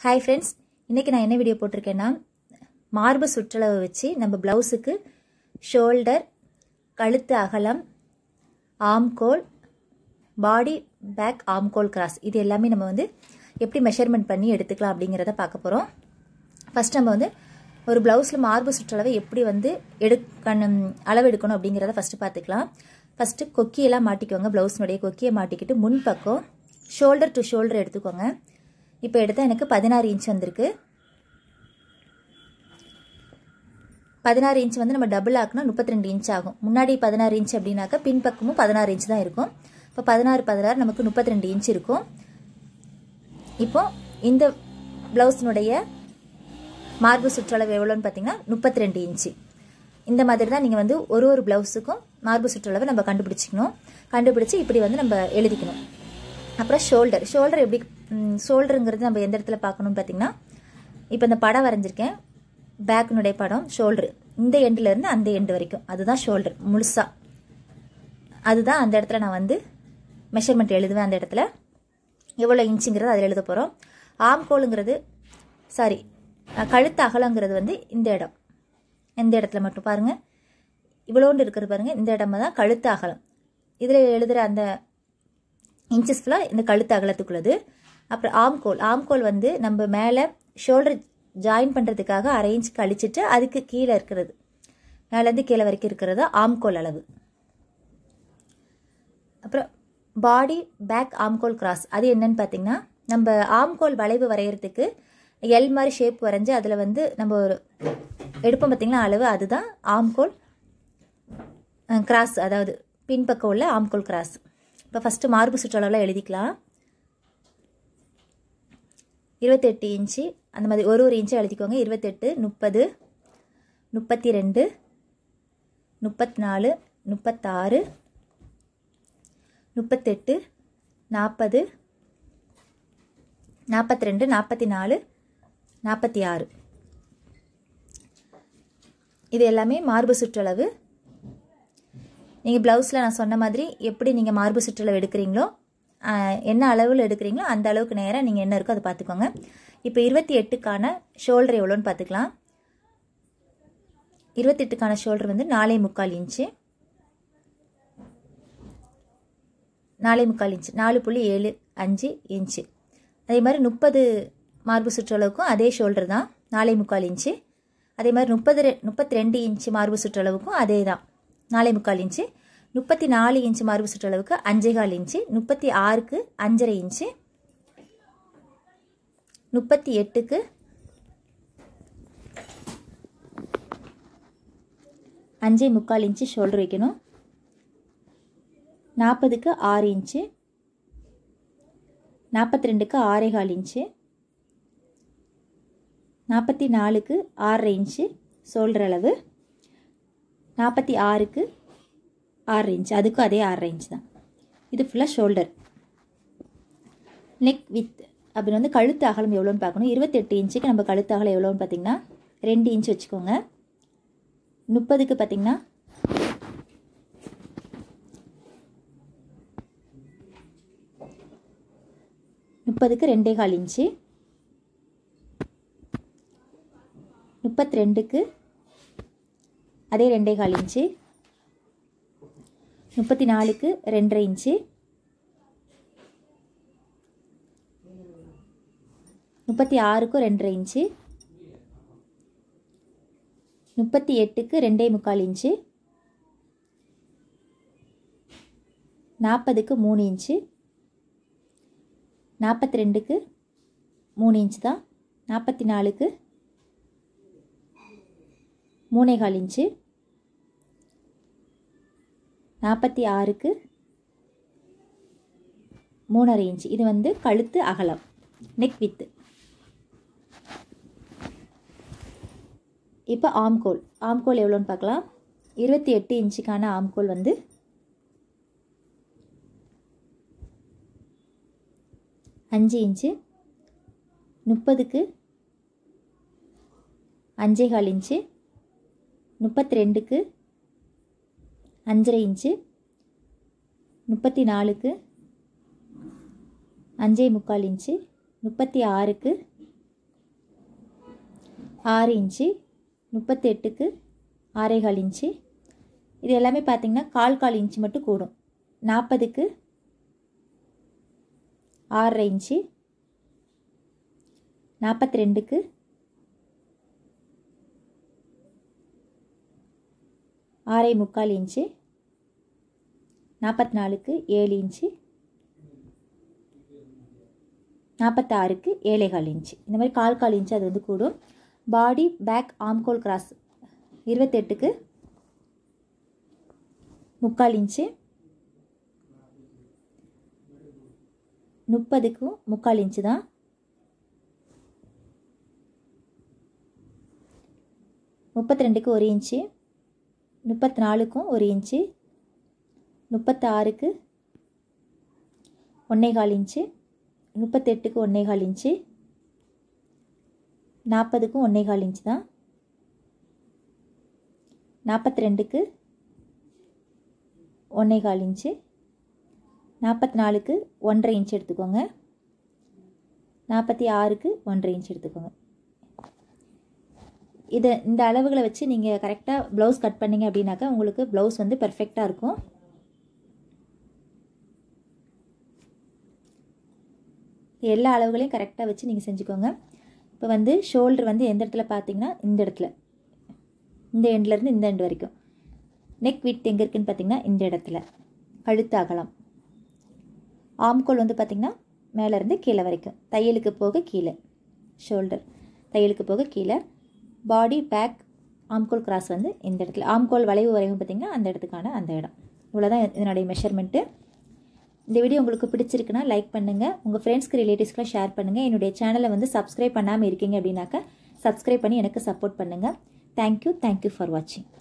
hi friends இன்றைக்கி நான் என்ன வீடியோ போட்டிருக்கேன்னா மார்பு சுற்றளவு வச்சு நம்ம ப்ளவுஸுக்கு ஷோல்டர் கழுத்து அகலம் ஆம்கோல் பாடி பேக் ஆம்கோல் கிராஸ் இது எல்லாமே நம்ம வந்து எப்படி மெஷர்மெண்ட் பண்ணி எடுத்துக்கலாம் அப்படிங்கிறத பார்க்க போகிறோம் ஃபஸ்ட் நம்ம வந்து ஒரு ப்ளவுஸில் மார்பு சுற்றளவை எப்படி வந்து எடுக்கணும் அளவு எடுக்கணும் அப்படிங்கிறத ஃபஸ்ட்டு பார்த்துக்கலாம் ஃபஸ்ட்டு கொக்கியெல்லாம் மாட்டிக்கோங்க ப்ளவுஸினுடைய கொக்கியை மாட்டிக்கிட்டு முன்பக்கம் ஷோல்டர் டு ஷோல்டர் எடுத்துக்கோங்க இப்போ எடுத்தால் எனக்கு பதினாறு இன்ச் வந்திருக்கு பதினாறு இன்ச் வந்து நம்ம டபுள் ஆக்குனா முப்பத்தி ரெண்டு இன்ச் ஆகும் முன்னாடி பதினாறு இன்ச் அப்படின்னாக்கா பின்பக்கமும் பதினாறு இன்ச் தான் இருக்கும் இப்போ பதினாறு பதினாறு நமக்கு முப்பத்தி ரெண்டு இன்ச் இருக்கும் இப்போ இந்த ப்ளவுஸினுடைய மார்பு சுற்றளவு எவ்வளோன்னு பார்த்தீங்கன்னா முப்பத்தி ரெண்டு இன்ச்சு இந்த மாதிரி தான் நீங்கள் வந்து ஒரு ஒரு ப்ளவுஸுக்கும் மார்பு சுற்றளவை நம்ம கண்டுபிடிச்சிக்கணும் கண்டுபிடிச்சி இப்படி வந்து நம்ம எழுதிக்கணும் அப்புறம் ஷோல்டர் ஷோல்டர் எப்படி ஷோல்டருங்கிறது நம்ம எந்த இடத்துல பார்க்கணும்னு பார்த்தீங்கன்னா இப்போ இந்த படம் வரைஞ்சிருக்கேன் பேக்கினுடைய படம் ஷோல்டரு இந்த எண்டுலேருந்து அந்த எண்டு வரைக்கும் அதுதான் ஷோல்டர் முழுசாக அதுதான் அந்த இடத்துல நான் வந்து மெஷர்மெண்ட் எழுதுவேன் அந்த இடத்துல எவ்வளோ இன்ச்சுங்கிறது அதில் எழுத போகிறோம் ஆம்கோலுங்கிறது சாரி கழுத்து அகலங்கிறது வந்து இந்த இடம் இந்த இடத்துல மட்டும் பாருங்கள் இவ்வளோண்டு இருக்கிறது பாருங்கள் இந்த இடமா தான் கழுத்து அகலம் இதில் எழுதுகிற அந்த இன்ச்சஸ் ஃபுல்லாக இந்த கழுத்து அகலத்துக்குள்ளது அப்புறம் ஆம்கோல் ஆம்கோல் வந்து நம்ம மேலே ஷோல்டர் ஜாயின் பண்ணுறதுக்காக அரை இன்ச் கழிச்சிட்டு அதுக்கு கீழே இருக்கிறது மேலேருந்து கீழே வரைக்கும் இருக்கிறது ஆம்கோல் அளவு அப்புறம் பாடி பேக் ஆம்கோல் கிராஸ் அது என்னன்னு பார்த்தீங்கன்னா நம்ம ஆம்கோல் வளைவு வரைகிறதுக்கு எல் மாதிரி ஷேப் வரைஞ்சி அதில் வந்து நம்ம ஒரு எடுப்போம் பார்த்திங்களா அளவு அதுதான் ஆம்கோல் கிராஸ் அதாவது பின்பக்கம் உள்ள ஆம்கோல் கிராஸ் இப்போ ஃபஸ்ட்டு மார்பு சுற்றளவில் எழுதிக்கலாம் இருபத்தெட்டு இன்ச்சு அந்த மாதிரி ஒரு ஒரு இன்ச்சு எழுதிக்கோங்க இருபத்தெட்டு முப்பது முப்பத்தி ரெண்டு முப்பத்தி நாலு முப்பத்தாறு முப்பத்தெட்டு நாற்பது நாற்பத்தி ரெண்டு நாற்பத்தி நாலு நாற்பத்தி ஆறு இது எல்லாமே மார்பு சுற்றளவு நீங்கள் ப்ளவுஸில் நான் சொன்ன மாதிரி எப்படி நீங்கள் மார்பு சுற்றளவு எடுக்கிறீங்களோ என்ன அளவில் எடுக்கிறீங்களோ அந்த அளவுக்கு நேராக நீங்கள் என்ன இருக்கோ அதை பார்த்துக்கோங்க இப்போ இருபத்தி எட்டுக்கான ஷோல்டர் எவ்வளோன்னு பார்த்துக்கலாம் இருபத்தெட்டுக்கான ஷோல்டர் வந்து நாலே முக்கால் இன்ச்சு நாலே முக்கால் இன்ச்சு நாலு புள்ளி ஏழு அஞ்சு இன்ச்சு அதே மாதிரி முப்பது மார்பு சுற்றளவுக்கும் அதே ஷோல்டர் தான் நாலே முக்கால் இன்ச்சு அதே மாதிரி முப்பது ரெ முப்பத்தி ரெண்டு இன்ச்சு மார்பு சுற்றளவுக்கும் அதே தான் நாலே முக்கால் இன்ச்சு முப்பத்தி நாலு இன்ச்சு மார்பு சுற்றளவுக்கு அஞ்சேகால் இன்ச்சு முப்பத்தி ஆறுக்கு அஞ்சரை இன்ச்சு முப்பத்தி எட்டுக்கு அஞ்சே முக்கால் இன்ச்சு ஷோல்டர் வைக்கணும் நாற்பதுக்கு ஆறு இன்ச்சு நாற்பத்தி ரெண்டுக்கு ஆறேகால் இன்ச்சு நாற்பத்தி நாலுக்கு ஆறரை இன்ச்சு ஷோல்டர் அளவு நாற்பத்தி ஆறுக்கு ஆறு இன்ச் அதுக்கும் அதே ஆறரை இன்ச் தான் இது ஃபுல்லாக ஷோல்டர் நெக் வித் அப்படின்னு வந்து கழுத்து அகலம் எவ்வளோன்னு பார்க்கணும் இருபத்தெட்டு இன்ச்சுக்கு நம்ம கழுத்து அகலம் எவ்வளோன்னு பார்த்தீங்கன்னா ரெண்டு இன்ச் வச்சுக்கோங்க முப்பதுக்கு பார்த்தீங்கன்னா முப்பதுக்கு ரெண்டே கால் இன்ச்சு முப்பத்தி ரெண்டுக்கு அதே ரெண்டே கால் இன்ச்சு முப்பத்தி நாலுக்கு ரெண்டரை இன்ச்சு முப்பத்தி ஆறுக்கும் ரெண்டரை இன்ச்சு முப்பத்தி எட்டுக்கு ரெண்டே முக்கால் இன்ச்சு நாற்பதுக்கு மூணு இன்ச்சு நாற்பத்தி ரெண்டுக்கு மூணு இன்ச்சு தான் நாற்பத்தி நாலுக்கு மூணே கால் இன்ச்சு நாற்பத்தி ஆறுக்கு மூணரை இன்ச்சு இது வந்து கழுத்து அகலம் நெக் வித்து இப்போ ஆம்கோல் ஆம்கோல் எவ்வளோன்னு பார்க்கலாம் இருபத்தி எட்டு இன்ச்சுக்கான ஆம்கோல் வந்து அஞ்சு இன்ச்சு முப்பதுக்கு அஞ்சே கால் இன்ச்சு முப்பத்தி ரெண்டுக்கு அஞ்சரை இன்ச்சு முப்பத்தி நாலுக்கு அஞ்சே முக்கால் இன்ச்சு முப்பத்தி ஆறுக்கு ஆறு இன்ச்சு முப்பத்தெட்டுக்கு ஆறேகால் இன்ச்சு இது எல்லாமே பார்த்திங்கன்னா கால் கால் இன்ச்சு மட்டும் கூடும் நாற்பதுக்கு ஆறரை இன்ச்சு நாற்பத்தி ரெண்டுக்கு ஆறே முக்கால் இன்ச்சு நாற்பத்தி நாலுக்கு ஏழு இன்ச்சு நாற்பத்தாறுக்கு ஏழேகால் இன்ச்சு இந்த மாதிரி கால் கால் இன்ச்சு அது வந்து கூடும் பாடி பேக் ஆம்கோல் கிராஸ் இருபத்தெட்டுக்கு முக்கால் இன்ச்சு முப்பதுக்கும் முக்கால் இன்ச்சு தான் முப்பத்தி ரெண்டுக்கு ஒரு இன்ச்சு முப்பத்தி நாலுக்கும் ஒரு இன்ச்சு முப்பத்தாறுக்கு ஒன்றேகால் இன்ச்சு முப்பத்தெட்டுக்கு ஒன்றேகால் இன்ச்சு நாற்பதுக்கும் ஒன்றேகால் இன்ச்சு தான் நாற்பத்தி ரெண்டுக்கு ஒன்றேகால் இன்ச்சு நாற்பத்தி நாலுக்கு ஒன்றரை இன்ச் எடுத்துக்கோங்க நாற்பத்தி ஆறுக்கு ஒன்றரை இன்ச் எடுத்துக்கோங்க இதை இந்த அளவுகளை வச்சு நீங்கள் கரெக்டாக ப்ளவுஸ் கட் பண்ணிங்க அப்படின்னாக்கா உங்களுக்கு ப்ளவுஸ் வந்து பெர்ஃபெக்டாக இருக்கும் எல்லா அளவுகளையும் கரெக்டாக வச்சு நீங்கள் செஞ்சுக்கோங்க இப்போ வந்து ஷோல்டர் வந்து எந்த இடத்துல பார்த்தீங்கன்னா இந்த இடத்துல இந்த எண்ட்லேருந்து இந்த எண்ட் வரைக்கும் நெக் விட் எங்கே இருக்குன்னு பார்த்தீங்கன்னா இந்த இடத்துல கழுத்து அகலம் ஆம்கோல் வந்து பார்த்திங்கன்னா மேலேருந்து கீழே வரைக்கும் தையலுக்கு போக கீழே ஷோல்டர் தையலுக்கு போக கீழே பாடி பேக் ஆம்கோல் கிராஸ் வந்து இந்த இடத்துல ஆம்கோல் வளைவு வரைவும் பார்த்திங்கன்னா அந்த இடத்துக்கான அந்த இடம் இவ்வளோதான் இதனுடைய மெஷர்மெண்ட்டு இந்த வீடியோ உங்களுக்கு பிடிச்சிருக்குன்னா லைக் பண்ணுங்கள் உங்கள் ஃப்ரெண்ட்ஸ்க்கு ரிலேட்டிவ்ஸ்க்குலாம் ஷேர் பண்ணுங்கள் என்னுடைய சேனலை வந்து சப்ஸ்கிரைப் பண்ணாமல் இருக்கீங்க அப்படின்னாக்கா சப்ஸ்கிரைப் பண்ணி எனக்கு சப்போர்ட் பண்ணுங்கள் தேங்க்யூ தேங்க்யூ ஃபார் வாட்சிங்